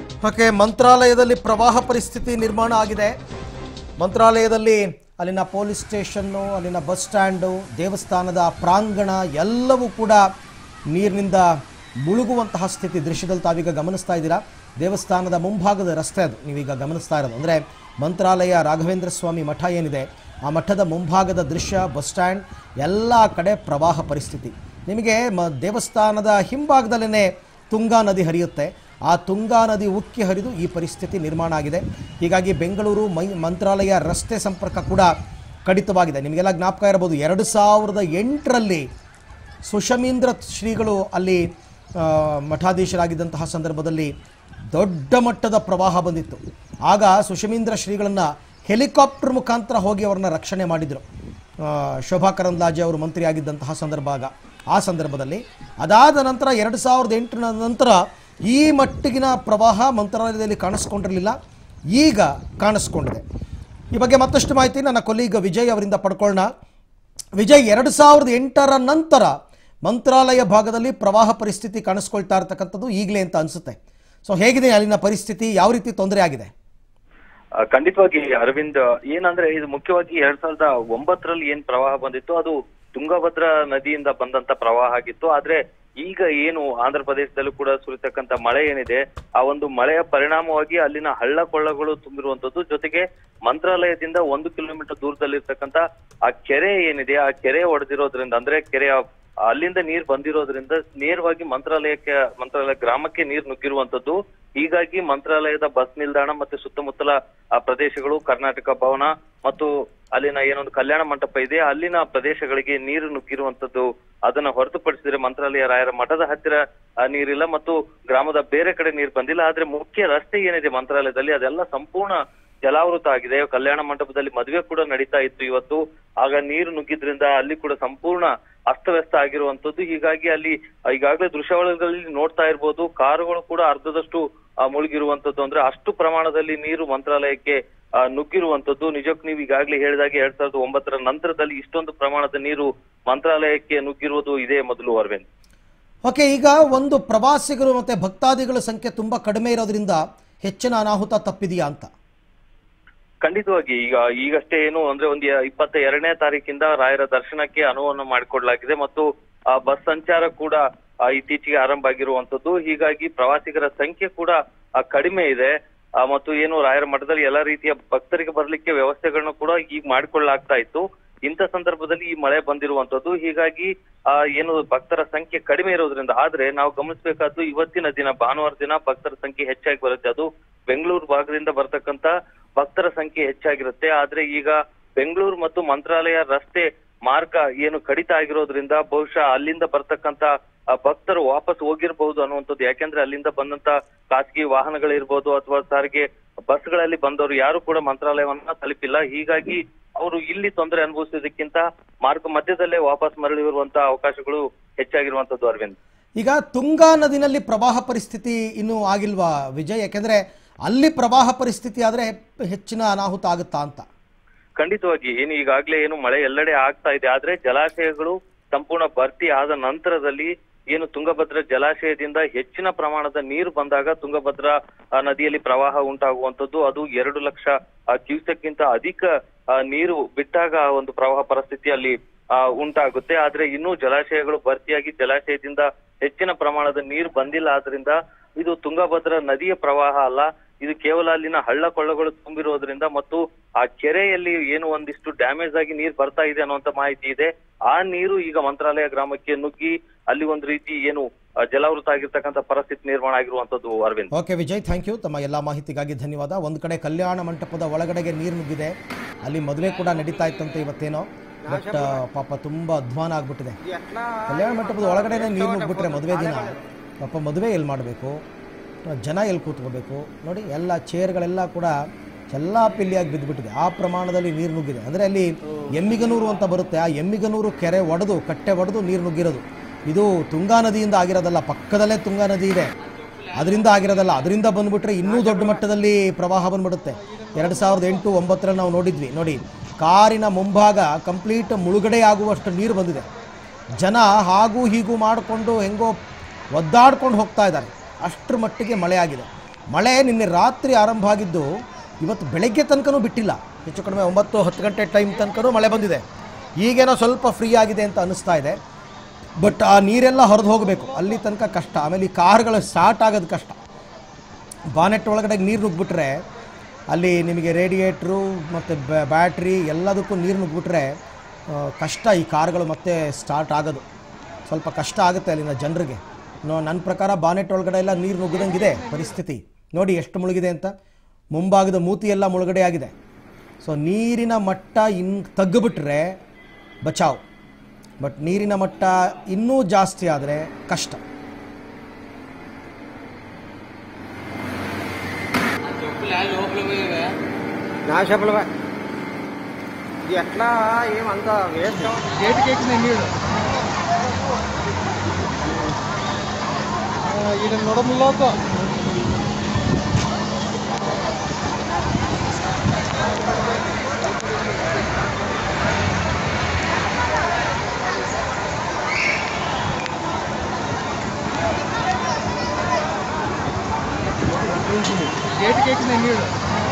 okay ಮಂತ್ರಾಲಯದಲ್ಲಿ ಪ್ರವಾಹ ಪರಿಸ್ಥಿತಿ ನಿರ್ಮಾಣ ಆಗಿದೆ ಮಂತ್ರಾಲಯದಲ್ಲಿ ಅಲ್ಲಿನ ಪೊಲೀಸ್ ಸ್ಟೇಷನ್ನು ಅಲ್ಲಿನ ಬಸ್ ಸ್ಟ್ಯಾಂಡು ದೇವಸ್ಥಾನದ ಪ್ರಾಂಗಣ ಎಲ್ಲವೂ ಕೂಡ ನೀರಿನಿಂದ ಮುಳುಗುವಂತಹ ಸ್ಥಿತಿ ದೃಶ್ಯದಲ್ಲಿ ತಾವೀಗ ಗಮನಿಸ್ತಾ ಇದ್ದೀರಾ ದೇವಸ್ಥಾನದ ಮುಂಭಾಗದ ರಸ್ತೆ ಅದು ನೀವೀಗ ಗಮನಿಸ್ತಾ ಇರೋದು ಅಂದರೆ ಮಂತ್ರಾಲಯ ರಾಘವೇಂದ್ರ ಸ್ವಾಮಿ ಮಠ ಏನಿದೆ ಆ ಮಠದ ಮುಂಭಾಗದ ದೃಶ್ಯ ಬಸ್ ಸ್ಟ್ಯಾಂಡ್ ಎಲ್ಲ ಕಡೆ ಪ್ರವಾಹ ಪರಿಸ್ಥಿತಿ ನಿಮಗೆ ಮ ದೇವಸ್ಥಾನದ ಹಿಂಭಾಗದಲ್ಲೇ ತುಂಗಾ ನದಿ ಹರಿಯುತ್ತೆ ಆ ತುಂಗಾ ನದಿ ಉಕ್ಕಿ ಹರಿದು ಈ ಪರಿಸ್ಥಿತಿ ನಿರ್ಮಾಣ ಆಗಿದೆ ಹೀಗಾಗಿ ಬೆಂಗಳೂರು ಮೈ ಮಂತ್ರಾಲಯ ರಸ್ತೆ ಸಂಪರ್ಕ ಕೂಡ ಕಡಿತವಾಗಿದೆ ನಿಮಗೆಲ್ಲ ಜ್ಞಾಪಕ ಇರಬಹುದು ಎರಡು ಸಾವಿರದ ಎಂಟರಲ್ಲಿ ಸುಷಮೀಂದ್ರ ಶ್ರೀಗಳು ಅಲ್ಲಿ ಆ, ಮಠಾಧೀಶರಾಗಿದ್ದಂತಹ ಸಂದರ್ಭದಲ್ಲಿ ದೊಡ್ಡ ಮಟ್ಟದ ಪ್ರವಾಹ ಬಂದಿತ್ತು ಆಗ ಸುಷಮೀಂದ್ರ ಶ್ರೀಗಳನ್ನು ಹೆಲಿಕಾಪ್ಟರ್ ಮುಖಾಂತರ ಹೋಗಿ ಅವರನ್ನ ರಕ್ಷಣೆ ಮಾಡಿದರು ಆ, ಶೋಭಾ ಕರಂದ್ಲಾಜೆ ಅವರು ಮಂತ್ರಿಯಾಗಿದ್ದಂತಹ ಸಂದರ್ಭ ಆಗ ಆ ಸಂದರ್ಭದಲ್ಲಿ ಅದಾದ ನಂತರ ಎರಡು ಸಾವಿರದ ಎಂಟರ ನಂತರ ಈ ಮಟ್ಟಿಗಿನ ಪ್ರವಾಹ ಮಂತ್ರಾಲಯದಲ್ಲಿ ಕಾಣಿಸ್ಕೊಂಡಿರಲಿಲ್ಲ ಈಗ ಕಾಣಿಸ್ಕೊಂಡಿದೆ ಈ ಬಗ್ಗೆ ಮತ್ತಷ್ಟು ಮಾಹಿತಿ ನನ್ನ ಕೊಲೀಗ ವಿಜಯ್ ಅವರಿಂದ ಪಡ್ಕೊಳ್ಳೋಣ ವಿಜಯ್ ಎರಡು ಸಾವಿರದ ಎಂಟರ ನಂತರ ಮಂತ್ರಾಲಯ ಭಾಗದಲ್ಲಿ ಪ್ರವಾಹ ಪರಿಸ್ಥಿತಿ ಕಾಣಿಸ್ಕೊಳ್ತಾ ಇರತಕ್ಕಂಥದ್ದು ಈಗಲೇ ಅಂತ ಅನಿಸುತ್ತೆ ಸೊ ಹೇಗಿದೆ ಅಲ್ಲಿನ ಪರಿಸ್ಥಿತಿ ಯಾವ ರೀತಿ ತೊಂದರೆ ಆಗಿದೆ ಆ, ಖಂಡಿತವಾಗಿ ಅರವಿಂದ್ ಏನಂದ್ರೆ ಇದು ಮುಖ್ಯವಾಗಿ ಎರಡ್ ಸಾವಿರದ ಒಂಬತ್ತರಲ್ಲಿ ಏನ್ ಪ್ರವಾಹ ಬಂದಿತ್ತು ಅದು ತುಂಗಭದ್ರಾ ನದಿಯಿಂದ ಬಂದಂತ ಪ್ರವಾಹ ಆಗಿತ್ತು ಆದ್ರೆ ಈಗ ಏನು ಆಂಧ್ರ ಪ್ರದೇಶದಲ್ಲೂ ಕೂಡ ಸುರಿತಕ್ಕಂತ ಮಳೆ ಏನಿದೆ ಆ ಒಂದು ಮಳೆಯ ಪರಿಣಾಮವಾಗಿ ಅಲ್ಲಿನ ಹಳ್ಳ ಕೊಳ್ಳಗಳು ತುಂಬಿರುವಂತದ್ದು ಜೊತೆಗೆ ಮಂತ್ರಾಲಯದಿಂದ ಒಂದು ಕಿಲೋಮೀಟರ್ ದೂರದಲ್ಲಿರ್ತಕ್ಕಂತ ಆ ಕೆರೆ ಏನಿದೆ ಆ ಕೆರೆ ಒಡೆದಿರೋದ್ರಿಂದ ಅಂದ್ರೆ ಕೆರೆಯ ಅಲ್ಲಿಂದ ನೀರ್ ಬಂದಿರೋದ್ರಿಂದ ನೇರವಾಗಿ ಮಂತ್ರಾಲಯಕ್ಕೆ ಮಂತ್ರಾಲಯ ಗ್ರಾಮಕ್ಕೆ ನೀರ್ ನುಗ್ಗಿರುವಂತದ್ದು ಹೀಗಾಗಿ ಮಂತ್ರಾಲಯದ ಬಸ್ ನಿಲ್ದಾಣ ಮತ್ತೆ ಸುತ್ತಮುತ್ತಲ ಆ ಪ್ರದೇಶಗಳು ಕರ್ನಾಟಕ ಭವನ ಮತ್ತು ಅಲ್ಲಿನ ಏನೊಂದು ಕಲ್ಯಾಣ ಮಂಟಪ ಇದೆ ಅಲ್ಲಿನ ಪ್ರದೇಶಗಳಿಗೆ ನೀರು ನುಗ್ಗಿರುವಂತದ್ದು ಅದನ್ನ ಹೊರತುಪಡಿಸಿದ್ರೆ ಮಂತ್ರಾಲಯ ರಾಯರ ಮಠದ ಹತ್ತಿರ ಆ, ನೀರಿಲ್ಲ ಮತ್ತು ಗ್ರಾಮದ ಬೇರೆ ಕಡೆ ನೀರು ಬಂದಿಲ್ಲ ಆದ್ರೆ ಮುಖ್ಯ ರಸ್ತೆ ಏನಿದೆ ಮಂತ್ರಾಲಯದಲ್ಲಿ ಅದೆಲ್ಲ ಸಂಪೂರ್ಣ ಜಲಾವೃತ ಆಗಿದೆ ಕಲ್ಯಾಣ ಮಂಟಪದಲ್ಲಿ ಮದುವೆ ಕೂಡ ನಡೀತಾ ಇತ್ತು ಇವತ್ತು ಆಗ ನೀರು ನುಗ್ಗಿದ್ರಿಂದ ಅಲ್ಲಿ ಕೂಡ ಸಂಪೂರ್ಣ ಅಸ್ತವ್ಯಸ್ತ ಆಗಿರುವಂತದ್ದು ಹೀಗಾಗಿ ಅಲ್ಲಿ ಈಗಾಗಲೇ ದೃಶ್ಯಾವಳಿಗಳಲ್ಲಿ ನೋಡ್ತಾ ಇರ್ಬೋದು ಕಾರುಗಳು ಕೂಡ ಅರ್ಧದಷ್ಟು ಆ, ಮುಳುಗಿರುವಂತದ್ದು ಅಂದ್ರೆ ಅಷ್ಟು ಪ್ರಮಾಣದಲ್ಲಿ ನೀರು ಮಂತ್ರಾಲಯಕ್ಕೆ ಆ, ನುಗ್ಗಿರುವಂತದ್ದು ನಿಜಕ್ಕೂ ನೀವು ಈಗಾಗಲೇ ಹೇಳಿದಾಗೆ ಎರಡ್ ಸಾವಿರದ ಒಂಬತ್ತರ ನಂತರದಲ್ಲಿ ಇಷ್ಟೊಂದು ಪ್ರಮಾಣದ ನೀರು ಮಂತ್ರಾಲಯಕ್ಕೆ ನುಗ್ಗಿರುವುದು ಇದೇ ಮೊದಲು ಅರವಿಂದ್ ಓಕೆ ಈಗ ಒಂದು ಪ್ರವಾಸಿಗರು ಮತ್ತು ಭಕ್ತಾದಿಗಳ ಸಂಖ್ಯೆ ತುಂಬ ಕಡಿಮೆ ಇರೋದ್ರಿಂದ ಹೆಚ್ಚಿನ ಅನಾಹುತ ತಪ್ಪಿದೆಯಾ ಅಂತ ಖಂಡಿತವಾಗಿ ಈಗ ಈಗಷ್ಟೇ ಏನು ಅಂದ್ರೆ ಒಂದು ಇಪ್ಪತ್ತ ಎರಡನೇ ತಾರೀಕಿಂದ ರಾಯರ ದರ್ಶನಕ್ಕೆ ಅನುವನ್ನು ಮಾಡಿಕೊಡ್ಲಾಗಿದೆ ಮತ್ತು ಆ ಬಸ್ ಸಂಚಾರ ಕೂಡ ಆ, ಇತ್ತೀಚೆಗೆ ಆರಂಭ ಆಗಿರುವಂತದ್ದು ಹೀಗಾಗಿ ಪ್ರವಾಸಿಗರ ಸಂಖ್ಯೆ ಕೂಡ ಆ, ಕಡಿಮೆ ಇದೆ ಆ, ಮತ್ತು ಏನು ರಾಯರ ಮಠದಲ್ಲಿ ಎಲ್ಲಾ ರೀತಿಯ ಭಕ್ತರಿಗೆ ಬರ್ಲಿಕ್ಕೆ ವ್ಯವಸ್ಥೆಗಳನ್ನ ಕೂಡ ಈಗ ಮಾಡಿಕೊಳ್ಳಲಾಗ್ತಾ ಇತ್ತು ಇಂಥ ಸಂದರ್ಭದಲ್ಲಿ ಈ ಮಳೆ ಬಂದಿರುವಂತದ್ದು ಹೀಗಾಗಿ ಆ ಏನು ಭಕ್ತರ ಸಂಖ್ಯೆ ಕಡಿಮೆ ಇರೋದ್ರಿಂದ ಆದ್ರೆ ನಾವು ಗಮನಿಸಬೇಕಾದ್ದು ಇವತ್ತಿನ ದಿನ ಭಾನುವಾರ ದಿನ ಭಕ್ತರ ಸಂಖ್ಯೆ ಹೆಚ್ಚಾಗಿ ಬರುತ್ತೆ ಅದು ಬೆಂಗಳೂರು ಭಾಗದಿಂದ ಬರ್ತಕ್ಕಂತ ಭಕ್ತರ ಸಂಖ್ಯೆ ಹೆಚ್ಚಾಗಿರುತ್ತೆ ಆದ್ರೆ ಈಗ ಬೆಂಗಳೂರು ಮತ್ತು ಮಂತ್ರಾಲಯ ರಸ್ತೆ ಮಾರ್ಗ ಏನು ಕಡಿತ ಆಗಿರೋದ್ರಿಂದ ಬಹುಶಃ ಅಲ್ಲಿಂದ ಬರ್ತಕ್ಕಂತ ಆ, ಭಕ್ತರು ವಾಪಸ್ ಹೋಗಿರ್ಬಹುದು ಅನ್ನುವಂಥದ್ದು ಯಾಕೆಂದ್ರೆ ಅಲ್ಲಿಂದ ಬಂದಂತ ಖಾಸಗಿ ವಾಹನಗಳಿರ್ಬೋದು ಅಥವಾ ಸಾರಿಗೆ ಬಸ್ಗಳಲ್ಲಿ ಬಂದವರು ಯಾರು ಕೂಡ ಮಂತ್ರಾಲಯವನ್ನ ತಲುಪಿಲ್ಲ ಹೀಗಾಗಿ ಅವರು ಇಲ್ಲಿ ತೊಂದರೆ ಅನುಭವಿಸೋದಕ್ಕಿಂತ ಮಾರ್ಗ ಮಧ್ಯದಲ್ಲೇ ವಾಪಸ್ ಮರಳಿರುವಂತಹ ಅವಕಾಶಗಳು ಹೆಚ್ಚಾಗಿರುವಂತದ್ದು ಅರವಿಂದ್ ಈಗ ತುಂಗಾ ನದಿನಲ್ಲಿ ಪ್ರವಾಹ ಪರಿಸ್ಥಿತಿ ಇನ್ನೂ ಆಗಿಲ್ವಾ ವಿಜಯ್ ಯಾಕೆಂದರೆ ಅಲ್ಲಿ ಪ್ರವಾಹ ಪರಿಸ್ಥಿತಿ ಆದರೆ ಹೆಚ್ಚಿನ ಅನಾಹುತ ಆಗುತ್ತಾ ಅಂತ ಖಂಡಿತವಾಗಿ ಏನು ಈಗಾಗ್ಲೇ ಏನು ಮಳೆ ಎಲ್ಲೆಡೆ ಆಗ್ತಾ ಇದೆ ಆದ್ರೆ ಜಲಾಶಯಗಳು ಸಂಪೂರ್ಣ ಭರ್ತಿ ಆದ ನಂತರದಲ್ಲಿ ಏನು ತುಂಗಭದ್ರಾ ಜಲಾಶಯದಿಂದ ಹೆಚ್ಚಿನ ಪ್ರಮಾಣದ ನೀರು ಬಂದಾಗ ತುಂಗಭದ್ರಾ ಆ, ನದಿಯಲ್ಲಿ ಪ್ರವಾಹ ಉಂಟಾಗುವಂತದ್ದು ಅದು ಎರಡು ಲಕ್ಷ ಕ್ಯೂಸೆಕ್ಕಿಂತ ಅಧಿಕ ಆ, ನೀರು ಬಿಟ್ಟಾಗ ಆ ಒಂದು ಪ್ರವಾಹ ಪರಿಸ್ಥಿತಿ ಅಲ್ಲಿ ಆ, ಉಂಟಾಗುತ್ತೆ ಆದ್ರೆ ಇನ್ನೂ ಜಲಾಶಯಗಳು ಭರ್ತಿಯಾಗಿ ಜಲಾಶಯದಿಂದ ಹೆಚ್ಚಿನ ಪ್ರಮಾಣದ ನೀರು ಬಂದಿಲ್ಲ ಆದ್ರಿಂದ ಇದು ತುಂಗಭದ್ರಾ ನದಿಯ ಪ್ರವಾಹ ಅಲ್ಲ ಇದು ಕೇವಲ ಅಲ್ಲಿನ ಹಳ್ಳ ಕೊಳ್ಳಗಳು ತುಂಬಿರೋದ್ರಿಂದ ಮತ್ತು ಆ ಕೆರೆಯಲ್ಲಿ ಏನು ಒಂದಿಷ್ಟು ಡ್ಯಾಮೇಜ್ ಆಗಿ ನೀರು ಬರ್ತಾ ಇದೆ ಅನ್ನುವಂತ ಮಾಹಿತಿ ಇದೆ ಆ ನೀರು ಈಗ ಮಂತ್ರಾಲಯ ಗ್ರಾಮಕ್ಕೆ ನುಗ್ಗಿ ಅಲ್ಲಿ ಒಂದು ರೀತಿ ಏನು ಆ, ಜಲಾವೃತ ಆಗಿರ್ತಕ್ಕಂಥ ಪರಿಸ್ಥಿತಿ ನಿರ್ಮಾಣ ಆಗಿರುವಂತದ್ದು Arvind okay Vijay thank you ತಮ್ಮ ಎಲ್ಲ ಮಾಹಿತಿಗಾಗಿ ಧನ್ಯವಾದ ಒಂದು ಕಡೆ ಕಲ್ಯಾಣ ಮಂಟಪದ ಒಳಗಡೆಗೆ ನೀರು ನುಗ್ಗಿದೆ ಅಲ್ಲಿ ಮದುವೆ ಕೂಡ ನಡೀತಾ ಇತ್ತಂತೆ ಇವತ್ತೇನೋ ಬಟ್ ಪಾಪ ತುಂಬ ಅಧ್ವಾನ ಆಗ್ಬಿಟ್ಟಿದೆ ಕಲ್ಯಾಣ ಮಂಟಪದ ಒಳಗಡೆನೆ ನೀರು ನುಗ್ಬಿಟ್ರೆ ಮದುವೆ ದಿನ ಪಾಪ ಮದುವೆ ಎಲ್ಲಿ ಮಾಡಬೇಕು ಜನ ಎಲ್ಲಿ ಕೂತ್ಕೋಬೇಕು ನೋಡಿ ಎಲ್ಲ ಚೇರ್ಗಳೆಲ್ಲ ಕೂಡ ಎಲ್ಲ ಪಿಲ್ಲಿಯಾಗಿ ಬಿದ್ದುಬಿಟ್ಟಿದೆ ಆ ಪ್ರಮಾಣದಲ್ಲಿ ನೀರು ನುಗ್ಗಿದೆ ಅಂದರೆ ಅಲ್ಲಿ ಎಮ್ಮಿಗನೂರು ಅಂತ ಬರುತ್ತೆ ಆ ಎಮ್ಮಿಗನೂರು ಕೆರೆ ಒಡೆದು ಕಟ್ಟೆ ಒಡೆದು ನೀರು ನುಗ್ಗಿರೋದು ಇದು ತುಂಗಾ ನದಿಯಿಂದ ಆಗಿರೋದಲ್ಲ ಪಕ್ಕದಲ್ಲೇ ತುಂಗಾ ನದಿ ಇದೆ ಅದರಿಂದ ಆಗಿರೋದಲ್ಲ ಅದರಿಂದ ಬಂದ್ಬಿಟ್ರೆ ಇನ್ನೂ ದೊಡ್ಡ ಮಟ್ಟದಲ್ಲಿ ಪ್ರವಾಹ ಬಂದ್ಬಿಡುತ್ತೆ ಎರಡು ಸಾವಿರದ ಎಂಟು ಒಂಬತ್ತರಲ್ಲಿ ನಾವು ನೋಡಿದ್ವಿ ನೋಡಿ ಕಾರಿನ ಮುಂಭಾಗ ಕಂಪ್ಲೀಟ್ ಮುಳುಗಡೆ ಆಗುವಷ್ಟು ನೀರು ಬಂದಿದೆ ಜನ ಹಾಗೂ ಹೀಗೂ ಮಾಡಿಕೊಂಡು ಹೆಂಗೋ ಒದ್ದಾಡ್ಕೊಂಡು ಹೋಗ್ತಾ ಇದ್ದಾರೆ ಅಷ್ಟರ ಮಟ್ಟಿಗೆ ಮಳೆ ಆಗಿದೆ ಮಳೆ ನಿನ್ನೆ ರಾತ್ರಿ ಆರಂಭ ಆಗಿದ್ದು ಇವತ್ತು ಬೆಳಗ್ಗೆ ತನಕನೂ ಬಿಟ್ಟಿಲ್ಲ ಹೆಚ್ಚು ಕಡಿಮೆ ಒಂಬತ್ತು ಹತ್ತು ಗಂಟೆ ಟೈಮ್ ತನಕನೂ ಮಳೆ ಬಂದಿದೆ ಈಗೇನೋ ಸ್ವಲ್ಪ ಫ್ರೀ ಆಗಿದೆ ಅಂತ ಅನ್ನಿಸ್ತಾ ಇದೆ ಬಟ್ ಆ ನೀರೆಲ್ಲ ಹೊರದು ಹೋಗಬೇಕು ಅಲ್ಲಿ ತನಕ ಕಷ್ಟ ಆಮೇಲೆ ಈ ಕಾರ್ಗಳು ಸ್ಟಾರ್ಟ್ ಆಗೋದು ಕಷ್ಟ ಬಾನೆಟ್ ಒಳಗಡೆ ನೀರು ನುಗ್ಗಿಬಿಟ್ರೆ ಅಲ್ಲಿ ನಿಮಗೆ ರೇಡಿಯೇಟ್ರು ಮತ್ತು ಬ್ಯಾಟ್ರಿ ಎಲ್ಲದಕ್ಕೂ ನೀರು ನುಗ್ಗಿಬಿಟ್ರೆ ಆ, ಕಷ್ಟ ಈ ಕಾರ್ಗಳು ಮತ್ತೆ ಸ್ಟಾರ್ಟ್ ಆಗೋದು ಸ್ವಲ್ಪ ಕಷ್ಟ ಆಗುತ್ತೆ ಅಲ್ಲಿನ ಜನರಿಗೆ ನೋ ನನ್ನ ಪ್ರಕಾರ ಬಾನೆಟ್ ಒಳಗಡೆ ಎಲ್ಲ ನೀರು ನುಗ್ಗದಂಗಿದೆ ಪರಿಸ್ಥಿತಿ ನೋಡಿ ಎಷ್ಟು ಮುಳುಗಿದೆ ಅಂತ ಮುಂಭಾಗದ ಮೂತಿ ಎಲ್ಲ ಮುಳುಗಡೆ ಆಗಿದೆ ಸೊ ನೀರಿನ ಮಟ್ಟ ಇನ್ನು ತಗ್ಗಿಬಿಟ್ರೆ ಬಚಾವ್ ಬಟ್ ನೀರಿನ ಮಟ್ಟ ಇನ್ನೂ ಜಾಸ್ತಿ ಆದರೆ ಕಷ್ಟ నాశపలవే ఇది ఎట్లా ఏమంత వేస్ట్ గేటుకి ఎక్కిన నీళ్ళు ఈడ నొడములోతో గేటుకి ఎక్కిన నీళ్ళు